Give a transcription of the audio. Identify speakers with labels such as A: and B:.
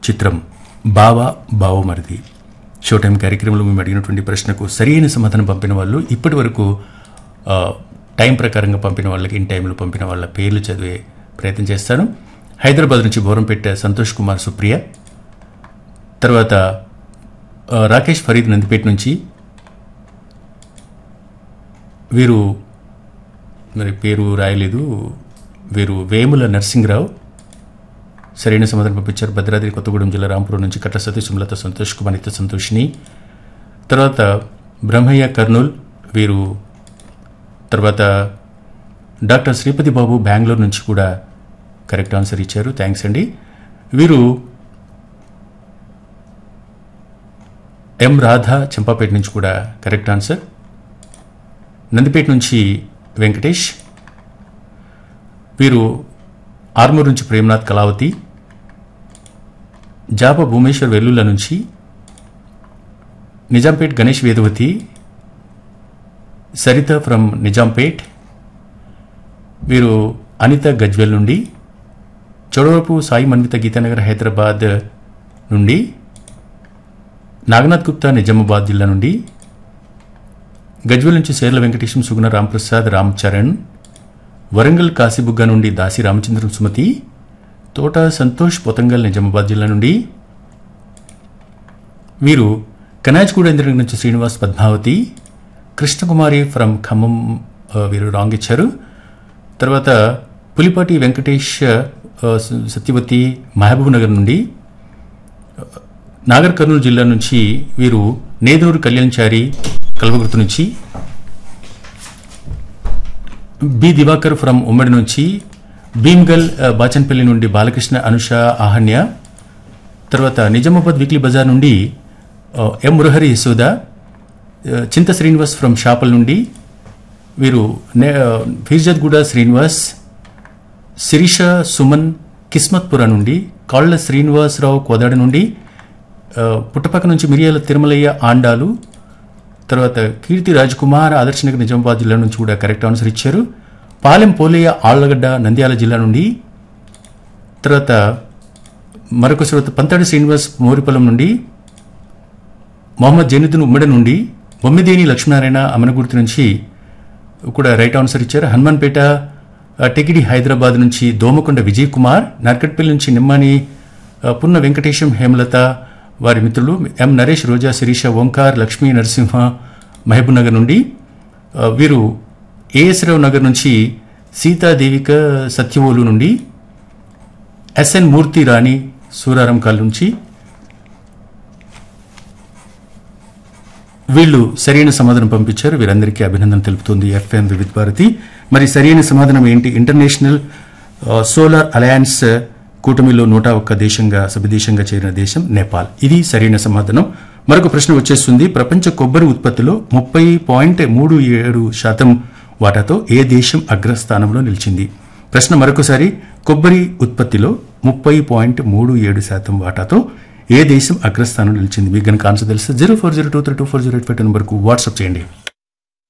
A: చిత్రం బావ బావమరిది షో టైం కార్యక్రమంలో మేము అడిగినటువంటి ప్రశ్నకు సరైన సమాధానం పంపిన వాళ్ళు ఇప్పటి వరకు ఆ, టైం ప్రకారంగా పంపిన వాళ్ళకి ఇన్ టైంలో పంపిన వాళ్ళ పేర్లు చదివే ప్రయత్నం చేస్తాను హైదరాబాద్ నుంచి బోరంపేట సంతోష్ కుమార్ సుప్రియ తర్వాత ఆ, రాకేష్ ఫరీద్ నందిపేట నుంచి వీరు మరి పేరు రాయలేదు వీరు వేముల నరసింహరావు సరైన సమాధానం పంపించారు భద్రాద్రి కొత్తగూడెం జిల్లా రాంపురం నుంచి కట్ల సతీష్ సుమలత సంతోష్ కుమార్ నిత్య సంతోషిని తర్వాత బ్రహ్మయ్య కర్నూల్ వీరు తర్వాత డాక్టర్ శ్రీపతి బాబు బెంగళూరు నుంచి కూడా కరెక్ట్ ఆన్సర్ ఇచ్చారు థ్యాంక్స్ అండి వీరు ఎం రాధ చెంపాపేట నుంచి కూడా కరెక్ట్ ఆన్సర్ నందిపేట నుంచి వెంకటేష్ వీరు ఆర్మూర్ నుంచి ప్రేమనాథ్ కళావతి జాప భూమేశ్వర్ వెల్లుల్ల నుంచి నిజాంపేట్ గణేష్ వేదవతి సరిత ఫ్రమ్ నిజాంపేట్ వీరు అనిత గజ్వెల్ నుండి చొడవరపు సాయి మన్విత గీతానగర్ హైదరాబాద్ నుండి నాగనాథ్ గుప్తా నిజామాబాద్ జిల్లా నుండి గజ్వెల్ నుంచి సేర్ల వెంకటేశం సుగుణ రాంప్రసాద్ రామ్ చరణ్ వరంగల్ కాశీబుగ్గ నుండి దాసి రామచంద్రం సుమతి తోట సంతోష్ పొతంగల్ నిజామాబాద్ జిల్లా నుండి వీరు కనాజ్గూడ ఇంద్రనగర్ నుంచి శ్రీనివాస్ పద్మావతి కృష్ణకుమారి ఫ్రమ్ ఖమ్మం ఆ, వీరు రాంగ్ ఇచ్చారు తర్వాత పులిపాటి వెంకటేష్ ఆ, స- సత్యవతి మహబూబ్ నగర్ నుండి నాగర్ కర్నూలు జిల్లా నుంచి వీరు నేదూరు కళ్యాణ్చారి కల్వకుర్తి నుంచి బి దివాకర్ ఫ్రమ్ ఉమ్మడి నుంచి భీమ్గల్ ఆ, బాచన్పల్లి నుండి బాలకృష్ణ అనుష ఆహన్య తర్వాత నిజామాబాద్ వీక్లీ బజార్ నుండి ఆ, ఎం మురహరి యశోద ఆ, చింత శ్రీనివాస్ ఫ్రమ్ షాపల్ నుండి వీరు నే- ఆ, ఫీర్జాద్గూడ శ్రీనివాస్ శిరీష సుమన్ కిస్మత్పుర నుండి కాళ్ళ శ్రీనివాసరావు కోదాడ నుండి ఆ, పుట్టపక్క నుంచి మిరియాల తిరుమలయ్య ఆండాలు తర్వాత కీర్తి రాజ్ కుమార్ ఆదర్శనగర్ నిజామాబాద్ జిల్లా నుంచి కూడా కరెక్ట్ ఆన్సర్ ఇచ్చారు పాలెం పోలయ్య ఆళ్లగడ్డ నంద్యాల జిల్లా నుండి తర్వాత మరొక శ్రోత పంతాడి శ్రీనివాస్ మోరిపల్లం నుండి మొహమ్మద్ జైనుద్దీన్ ఉమ్మడి నుండి బొమ్మిదేని లక్ష్మీనారాయణ అమనగుర్తి నుంచి కూడా రైట్ ఆన్సర్ ఇచ్చారు హనుమాన్పేట ఆ, టెకిడి హైదరాబాద్ నుంచి దోమకొండ విజయ్ కుమార్ నార్కట్పల్లి నుంచి నిమ్మాని ఆ, పున్న వెంకటేశం హేమలత వారి మిత్రులు ఎం నరేష్ రోజా శిరీష ఓంకార్ లక్ష్మీ నరసింహ మహబూబ్ నగర్ నుండి ఆ, వీరు ఏఎస్ రావు నగర్ నుంచి సీతాదేవిక సత్యవోలు నుండి ఎస్ఎన్ మూర్తి రాణి సూరారం కాల్ నుంచి వీళ్ళు సరైన సమాధానం పంపించారు వీరందరికీ అభినందన తెలుపుతుంది ఎఫ్ఎం వివిధ భారతి మరి సరైన సమాధానం ఏంటి ఇంటర్నేషనల్ ఆ, సోలార్ అలయన్స్ కూటమిలో నూట ఒక్క దేశంగా సభ్యదేశంగా చేరిన దేశం నేపాల్ ఇది సరైన సమాధానం మరొక ప్రశ్న వచ్చేస్తుంది ప్రపంచ కొబ్బరి ఉత్పత్తిలో ముప్పై పాయింట్ మూడు ఏడు శాతం వాటాతో ఏ దేశం అగ్రస్థానంలో నిలిచింది ప్రశ్న మరొకసారి కొబ్బరి ఉత్పత్తిలో ముప్పై పాయింట్ మూడు ఏడు శాతం వాటాతో ఏ దేశం అగ్రస్థానం నిలిచింది మీకు కనుక ఆన్సర్ తెలిస్తే zero four zero two three two four zero eight five నెంబర్కు వాట్సాప్ చేయండి